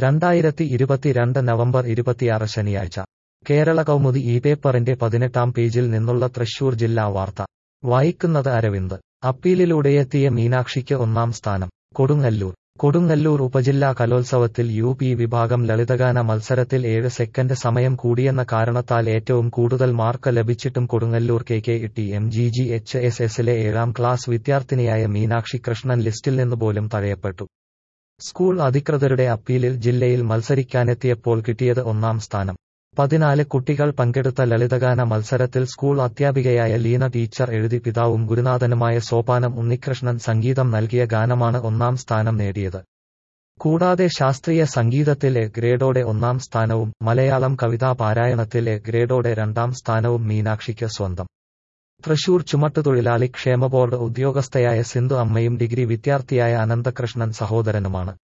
രണ്ടായിരത്തി ഇരുപത്തിരണ്ട് നവംബർ ഇരുപത്തിയാറ് ശനിയാഴ്ച കേരള കൗമുദി ഈ പേപ്പറിന്റെ പതിനെട്ടാം പേജിൽ നിന്നുള്ള തൃശൂർ ജില്ലാ വാർത്ത വായിക്കുന്നത് അരവിന്ദ് അപ്പീലിലൂടെയെത്തിയ മീനാക്ഷിക്ക് ഒന്നാം സ്ഥാനം കൊടുങ്ങല്ലൂർ കൊടുങ്ങല്ലൂർ ഉപജില്ലാ കലോത്സവത്തിൽ യു പി വിഭാഗം ലളിതഗാന മത്സരത്തിൽ ഏഴ് സെക്കൻഡ് സമയം കൂടിയെന്ന കാരണത്താൽ ഏറ്റവും കൂടുതൽ മാർക്ക് ലഭിച്ചിട്ടും Kodungallur K K T M G G H S എസിലെ ഏഴാം ക്ലാസ് വിദ്യാർത്ഥിനിയായ മീനാക്ഷി കൃഷ്ണൻ ലിസ്റ്റിൽ നിന്ന് പോലും തഴയപ്പെട്ടു സ്കൂൾ അധികൃതരുടെ അപ്പീലിൽ ജില്ലയിൽ മത്സരിക്കാനെത്തിയപ്പോൾ കിട്ടിയത് ഒന്നാം സ്ഥാനം പതിനാല് കുട്ടികൾ പങ്കെടുത്ത ലളിതഗാന മത്സരത്തിൽ സ്കൂൾ അധ്യാപികയായ ലീന ടീച്ചർ എഴുതി പിതാവും ഗുരുനാഥനുമായ സോപാനം ഉണ്ണികൃഷ്ണൻ സംഗീതം നൽകിയ ഗാനമാണ് ഒന്നാം സ്ഥാനം നേടിയത് കൂടാതെ ശാസ്ത്രീയ സംഗീതത്തിൽ എ ഗ്രേഡോടെ ഒന്നാം സ്ഥാനവും മലയാളം കവിതാ പാരായണത്തിൽ എ ഗ്രേഡോടെ രണ്ടാം സ്ഥാനവും മീനാക്ഷിക്ക് സ്വന്തം തൃശൂർ ചുമട്ടുതൊഴിലാളി ക്ഷേമ ബോർഡ് ഉദ്യോഗസ്ഥയായ സിന്ധു അമ്മയും ഡിഗ്രി വിദ്യാർത്ഥിയായ അനന്തകൃഷ്ണൻ സഹോദരനുമാണ്